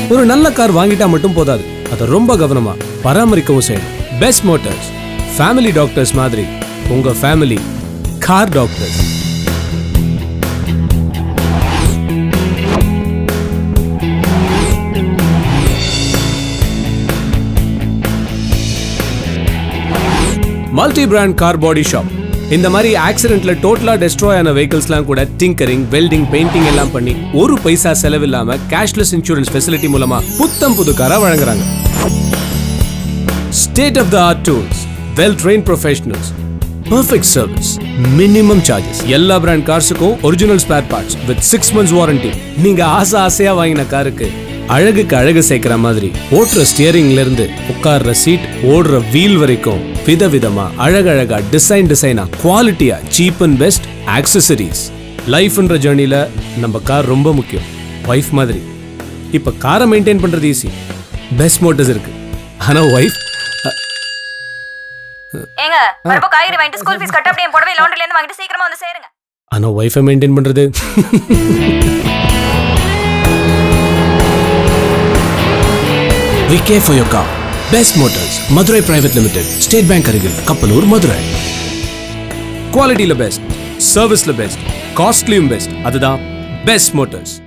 ஒரு நல்ல கார் வாங்கிட்டா மட்டும் போதாது அதை ரொம்ப கவனமா பராமரிக்கவும் செய்யணும் பெஸ்ட் மோட்டார்ஸ் ஃபேமிலி டாக்டர்ஸ் மாதிரி உங்க family car doctors multi brand car body shop இந்த மாதிரி ஆக்சிடென்ட்ல டோட்டலா டெஸ்ட்ராய் ஆன வெஹிக்கிள்ஸ்லாம் கூட டிங்கரிங் வெல்டிங் பெயிண்டிங் எல்லாம் பண்ணி ஒரு பைசா செலவில்லாம கேஷ்லெஸ் இன்சூரன்ஸ் ஃபெசிலிட்டி மூலமா புத்தம் புது காரா வழங்குறாங்க state of the art tools well train professionals perfect service minimum charges எல்லா பிராண்ட் கார்ஸுக்கும் original spare parts with six months warranty நீங்க ஆசை ஆசையா வாங்கின காருக்கு அழகுக்கு அழகு சேர்க்கிற மாதிரி ஓட்டுற ஸ்டியரிங்ல இருந்து உட்கார்ற சீட் ஓடுற வீல் வரைக்கும் விதவிதமா அழகழகா டிசைன் டிசைனா குவாலிட்டியா சீப் அண்ட் பெஸ்ட் ஆக்சசரிஸ் லைஃப்ன்ற ஜேர்னில நம்ம கார் ரொம்ப முக்கியம் ஒய்ஃப் மாதிரி இப்ப காரை மெயின்டைன் பண்றது ஈஸி பெஸ்ட் மோட்டர்ஸ் இருக்கு ஆனா ஒய்ஃப் ஏங்க வரப்போ காய்கறி வாங்கிட்டு ஸ்கூல் ஃபீஸ் கட்ட அப்படியே புடவை லாண்டரில இருந்து வாங்கிட்டு சீக்கிரமா வந்து சேருங்க ஆனா ஒய்ஃபை மெயின்டைன் பண்றது We care for your car. Best Motors, Madurai Private Limited, State Bank அருகில் கப்பலூர் மதுரை குவாலிட்டியில பெஸ்ட் சர்வீஸ்ல பெஸ்ட் காஸ்ட்லியும் பெஸ்ட் அதுதான் பெஸ்ட் மோட்டர்ஸ்